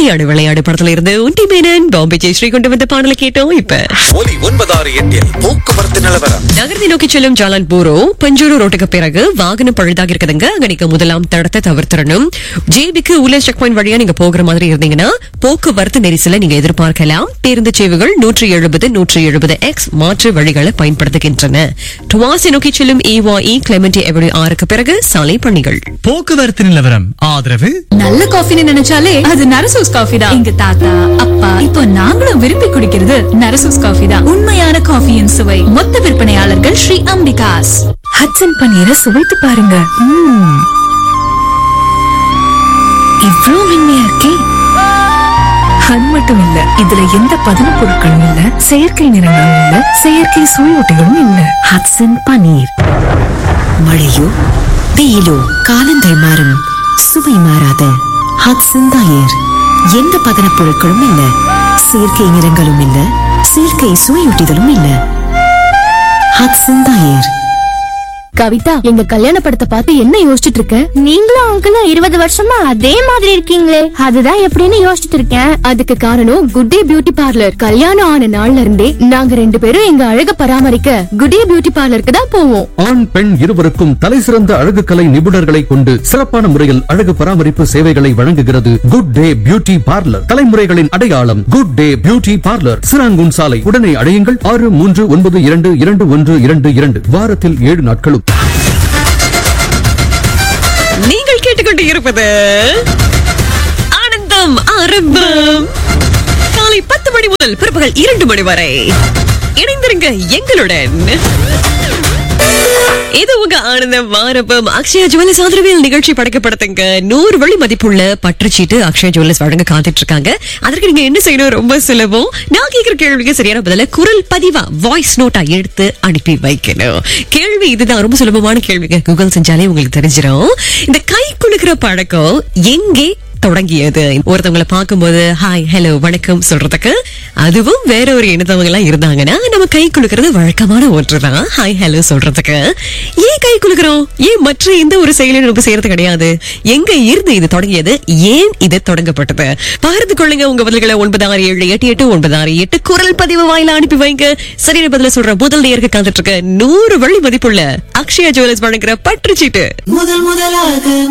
விளையாடு விளையாடு படத்துல இருந்து உண்டி மேனன் பாம்பே ஜெயஸ்ரீ கொண்டு வந்த பாடலை கேட்டோம் இப்ப ஒலி ஒன்பதாறு எட்டில் போக்குவரத்து நிலவரம் நகரத்தை நோக்கி செல்லும் ஜாலான் போரோ பஞ்சூரு ரோட்டுக்கு பிறகு வாகனம் பழுதாக இருக்குதுங்க அங்க நீங்க முதலாம் தடத்தை தவிர்த்திடணும் ஜேபிக்கு உள்ள செக் பாயிண்ட் வழியா நீங்க போகிற மாதிரி இருந்தீங்கன்னா போக்குவரத்து நெரிசலை நீங்க எதிர்பார்க்கலாம் பேருந்து சேவைகள் நூற்றி எழுபது நூற்றி எழுபது எக்ஸ் மாற்று வழிகளை பயன்படுத்துகின்றன டுவாசி நோக்கி செல்லும் ஏவாஇ கிளெமெண்டி எவடி ஆறுக்கு பிறகு சாலை பணிகள் போக்குவரத்து நிலவரம் ஆதரவு நல்ல காஃபின்னு நினைச்சாலே அது நரசூஸ் காஃபி தான் எங்க தாத்தா அப்பா இப்போ நாங்களும் விரும்பி குடிக்கிறது நரசூஸ் காஃபி தான் உண்மையான காஃபியின் சுவை மொத்த விற்பனையாளர்கள் ஸ்ரீ அம்பிகாஸ் ஹட்சன் பன்னீரை சுவைத்து பாருங்க ம்ம். இவ்ளோ மென்மையா இருக்கே அது மட்டும் இல்ல இதுல எந்த பதன பொருட்களும் இல்ல செயற்கை நிறங்களும் இல்ல செயற்கை சுவையூட்டிகளும் இல்ல ஹட்சன் பன்னீர் மழையோ வெயிலோ காலங்கள் மாறும் சுவை மாறாத ஹட்சன் தயிர் எந்த பதனப் பொருட்களும் இல்ல செயற்கை நிறங்களும் இல்ல செயற்கை சுவையூட்டிகளும் இல்ல ஹட்சன் தயிர் கவிதா எங்க கல்யாண படத்தை பார்த்து என்ன யோசிச்சுட்டு இருக்க நீங்களும் அங்கிளும் இருபது வருஷமா அதே மாதிரி இருக்கீங்களே அதுதான் எப்படின்னு யோசிச்சுட்டு இருக்கேன் அதுக்கு காரணம் குட் டே பியூட்டி பார்லர் கல்யாணம் ஆன நாள்ல இருந்தே நாங்க ரெண்டு பேரும் எங்க அழக பராமரிக்க குட் டே பியூட்டி பார்லருக்கு தான் போவோம் ஆண் பெண் இருவருக்கும் தலைசிறந்த அழகு கலை நிபுணர்களை கொண்டு சிறப்பான முறையில் அழகு பராமரிப்பு சேவைகளை வழங்குகிறது குட் டே பியூட்டி பார்லர் தலைமுறைகளின் அடையாளம் good day beauty parlour Serangoon சாலை உடனே அடையுங்கள் ஆறு மூன்று ஒன்பது இரண்டு இரண்டு ஒன்று இரண்டு இரண்டு வாரத்தில் ஏழு நாட்களும் நீங்கள் கேட்டுக்கொண்டு இருப்பது ஆனந்தம் ஆரம்பம் காலை பத்து மணி முதல் பிற்பகல் இரண்டு மணி வரை இணைந்திருங்க எங்களுடன் இது உங்க ஆனந்தம் ஆரம்பம் அக்ஷயா ஜுவல்லர்ஸ் ஆதரவில் நிகழ்ச்சி படைக்கப்படுத்துங்க நூறு வழி மதிப்புள்ள பற்றுச்சீட்டு அக்ஷயா ஜுவல்லர்ஸ் வழங்க காத்துட்டு இருக்காங்க அதற்கு நீங்க என்ன செய்யணும் ரொம்ப சுலபம் நான் கேட்கிற கேள்விக்கு சரியான பதில குரல் பதிவா வாய்ஸ் நோட்டா எடுத்து அனுப்பி வைக்கணும் கேள்வி இதுதான் ரொம்ப சுலபமான கேள்விங்க கூகுள் செஞ்சாலே உங்களுக்கு தெரிஞ்சிடும் இந்த கை குலுக்கிற பழக்கம் எங்கே தொடங்கியது ஒருத்தவங்களை பார்க்கும்போது ஹாய் ஹலோ வணக்கம் சொல்றதுக்கு அதுவும் வேற ஒரு இனத்தவங்க எல்லாம் இருந்தாங்கன்னா நம்ம கை குலுக்கிறது வழக்கமான ஒன்றுதான் ஹாய் ஹலோ சொல்றதுக்கு ஏன் கை குலுக்குறோம் ஏன் மற்ற எந்த ஒரு செயலையும் நம்ம செய்யறது கிடையாது எங்க இருந்து இது தொடங்கியது ஏன் இது தொடங்கப்பட்டது பகிர்ந்து கொள்ளுங்க உங்க பதில்களை ஒன்பது ஆறு ஏழு எட்டு எட்டு ஒன்பது ஆறு எட்டு குரல் பதிவு வாயில அனுப்பி வைங்க சரியான பதில சொல்ற முதல் நேருக்கு காத்துட்டு இருக்க நூறு வழி மதிப்புள்ள அக்ஷயா ஜுவல்லர்ஸ் வழங்குற பற்றுச்சீட்டு